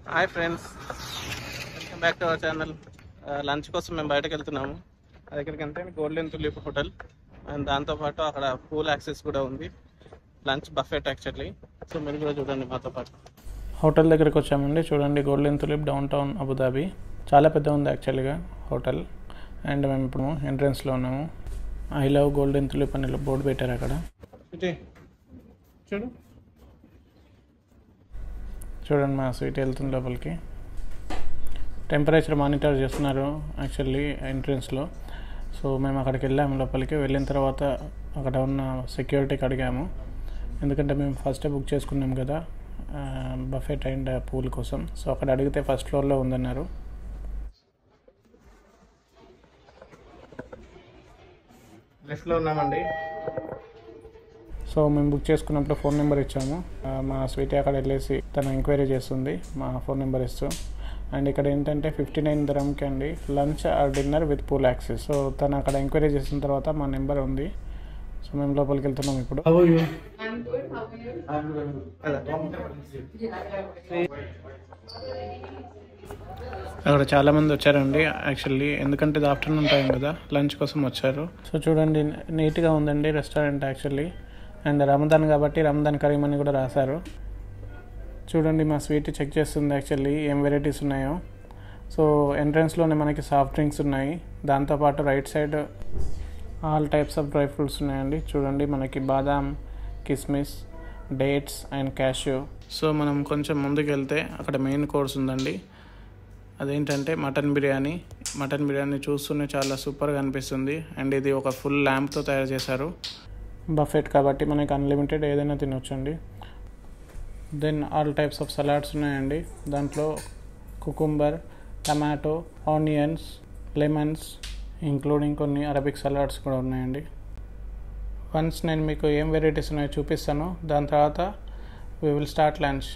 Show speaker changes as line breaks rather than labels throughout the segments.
hi friends welcome back to our channel lunch కోసం మేము బయటకు వెళ్తున్నాము అది ఎక్కడికి అంటే గోల్డెన్ తులిప్ హోటల్ అండ్ దాంతోపాటు అక్కడ పూల్ యాక్సెస్ కూడా ఉంది లంచ్ బఫెట్ యాక్చువల్లీ సో మీరు కూడా చూడండి మాతో పాటు
హోటల్ దగ్గరికి వచ్చామండి చూడండి golden tulip downtown Abu Dhabi చాలా పెద్ద ఉంది యాక్చువల్గా హోటల్ అండ్ మేము ఇప్పుడు ఎంట్రన్స్లో ఉన్నాము ఐ లవ్ గోల్డెన్ తులిప్ అని బోర్డు పెట్టారు అక్కడ
ఇటీ చూడు
చూడండి మా స్వీట్ వెళ్తుంది లోపలికి టెంపరేచర్ మానిటర్ చేస్తున్నారు యాక్చువల్లీ ఎంట్రన్స్లో సో మేము అక్కడికి వెళ్ళాము లోపలికి వెళ్ళిన తర్వాత అక్కడ ఉన్న సెక్యూరిటీకి అడిగాము ఎందుకంటే మేము ఫస్టే బుక్ చేసుకున్నాం కదా బఫెట్ అండ్ పూల్ కోసం సో అక్కడ అడిగితే ఫస్ట్ ఫ్లోర్లో ఉందన్నారు
లిఫ్ట్లో ఉన్నామండి
సో మేము బుక్ చేసుకున్నప్పుడు ఫోన్ నెంబర్ ఇచ్చాము ఆ, మా స్వీటీ అక్కడ వెళ్ళేసి తను ఎంక్వైరీ చేస్తుంది మా ఫోన్ నెంబర్ ఇస్తూ అండ్ ఇక్కడ ఏంటంటే ఫిఫ్టీ నైన్ ధరంకి అండి lunch or dinner with pool access so తను అక్కడ ఎంక్వైరీ చేసిన తర్వాత మా నెంబర్ ఉంది సో మేము లోపలికి వెళ్తున్నాం ఇప్పుడు అక్కడ చాలా మంది వచ్చారండి యాక్చువల్లీ ఎందుకంటే ఇది ఆఫ్టర్నూన్ టైం కదా లంచ్ కోసం వచ్చారు సో చూడండి నీట్గా ఉందండి రెస్టారెంట్ యాక్చువల్లీ అండ్ రమదాన్ కాబట్టి రమదాన్ కరీం అని కూడా రాశారు చూడండి మా స్వీట్ చెక్ చేస్తుంది యాక్చువల్లీ ఏం వెరైటీస్ ఉన్నాయో సో ఎంట్రన్స్లోనే మనకి సాఫ్ట్ డ్రింక్స్ ఉన్నాయి దాంతోపాటు right side all types of dry fruits ఉన్నాయండి చూడండి మనకి బాదాం కిస్మిస్ డేట్స్ అండ్ క్యాష్యూ సో మనం కొంచెం ముందుకు వెళ్తే అక్కడ మెయిన్ కోర్స్ ఉందండి అదేంటంటే మటన్ బిర్యానీ మటన్ బిర్యానీ చూస్తూనే చాలా సూపర్గా అనిపిస్తుంది అండ్ ఇది ఒక ఫుల్ ల్యాంప్తో తయారు చేశారు బఫెట్ కాబట్టి మనకి అన్లిమిటెడ్ ఏదైనా తినొచ్చండి then all types of salads ఉన్నాయండి దాంట్లో cucumber tomato onions lemons including కొన్ని అరబిక్ సలాడ్స్ కూడా ఉన్నాయండి వన్స్ నేను మీకు ఏం వెరైటీస్ ఉన్నాయో చూపిస్తాను దాని తర్వాత we will start lunch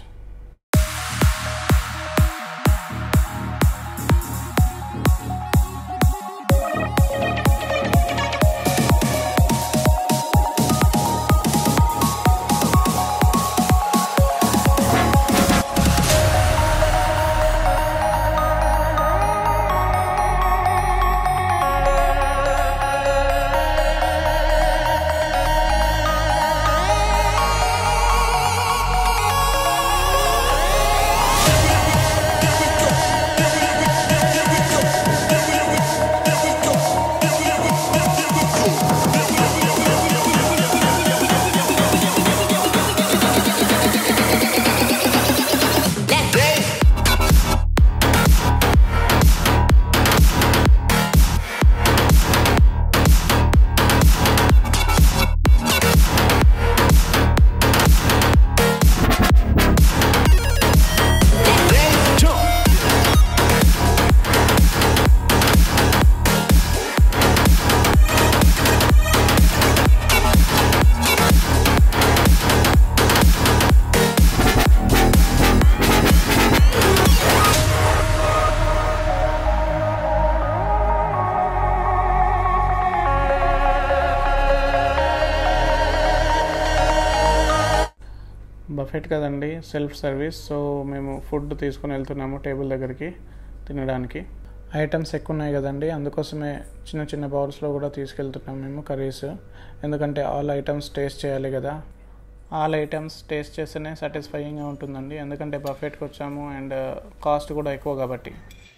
buffet కదండి సెల్ఫ్ సర్వీస్ సో మేము ఫుడ్ తీసుకొని వెళ్తున్నాము టేబుల్ దగ్గరికి తినడానికి ఐటమ్స్ ఎక్కువ ఉన్నాయి కదండి అందుకోసమే చిన్న చిన్న బౌల్స్లో కూడా తీసుకెళ్తున్నాం మేము కర్రీస్ ఎందుకంటే ఆల్ ఐటమ్స్ టేస్ట్ చేయాలి కదా ఆల్ ఐటమ్స్ టేస్ట్ చేస్తేనే సాటిస్ఫైయింగ్గా ఉంటుందండి ఎందుకంటే బఫెట్కి వచ్చాము అండ్ కాస్ట్ కూడా ఎక్కువ కాబట్టి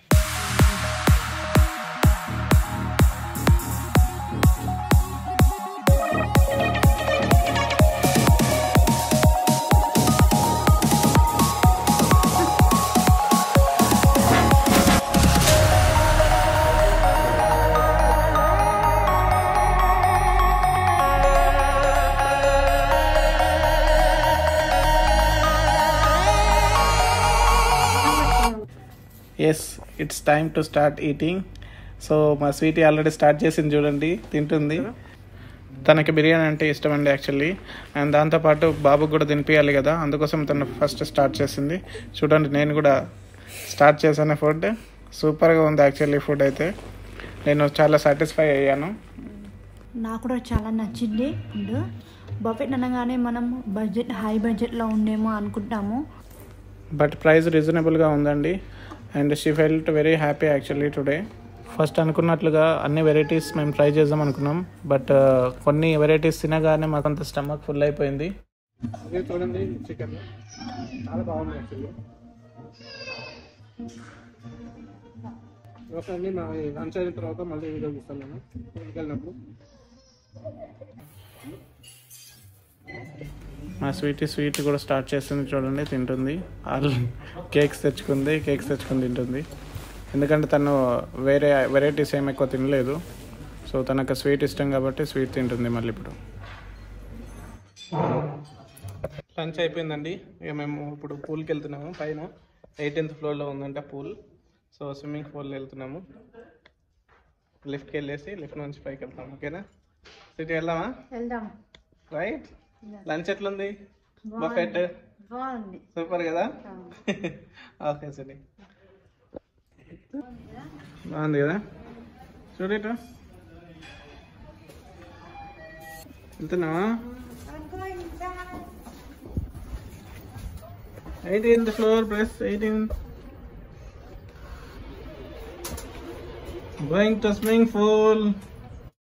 yes it's time to start eating so మా స్వీటీ ఆల్రెడీ స్టార్ట్ చేసింది చూడండి తింటుంది తనకి బిర్యానీ అంటే ఇష్టం అండి యాక్చువల్లీ అండ్ దాంతోపాటు బాబుకి కూడా తినిపించాలి కదా అందుకోసం తను ఫస్ట్ స్టార్ట్ చేసింది చూడండి నేను కూడా స్టార్ట్ చేశాను ఫుడ్ సూపర్గా ఉంది యాక్చువల్లీ ఫుడ్ అయితే నేను చాలా సాటిస్ఫై అయ్యాను
నాకు కూడా చాలా నచ్చింది ఫుడ్ బఫెట్ అనగానే మనం బడ్జెట్ హై బడ్జెట్లో ఉండేమో అనుకుంటాము
బట్ ప్రైస్ రీజనబుల్గా ఉందండి and she felt very happy actually today first అనుకున్నట్లుగా అన్ని వెరైటీస్ మేము ట్రై చేద్దాం అనుకున్నాం బట్ కొన్ని వెరైటీస్ తినగానే మాకు అంత స్టమక్ ఫుల్ అయిపోయింది
అదే చూడండి చికెన్ చాలా బాగుంది యాక్చువల్లీ ఓకే అండి నా లంచ్ అయిన తర్వాత మళ్ళీ వీడియో చూస్తాను నేను ఇంటికి వెళ్ళినప్పుడు
మా స్వీట్ స్వీట్ కూడా స్టార్ట్ చేస్తుంది చూడండి తింటుంది ఆల్ కేక్స్ తెచ్చుకుంది కేక్స్ తెచ్చుకొని తింటుంది ఎందుకంటే తను వేరే వెరైటీస్ ఏమి ఎక్కువ తినలేదు సో తనకు స్వీట్ ఇష్టం కాబట్టి స్వీట్ తింటుంది మళ్ళీ ఇప్పుడు
లంచ్ అయిపోయిందండి ఇక మేము ఇప్పుడు పూల్కి వెళ్తున్నాము పైన ఎయిటీన్త్ ఫ్లోర్లో ఉందంట పూల్ సో స్విమ్మింగ్ పూల్ వెళ్తున్నాము లిఫ్ట్కి వెళ్ళేసి లిఫ్ట్ నుంచి పైకి వెళ్తాం ఓకేనా సిటీ వెళ్దామా
వెళ్దాం
రైట్ లంచ్ ఎట్లుంది బఫెట్
బాగుంది
సూపర్ కదా ఓకే సిటీ బాగుంది కదా చూడేట వెళ్తున్నావా eighteenth floor plus eighteen going to swimming pool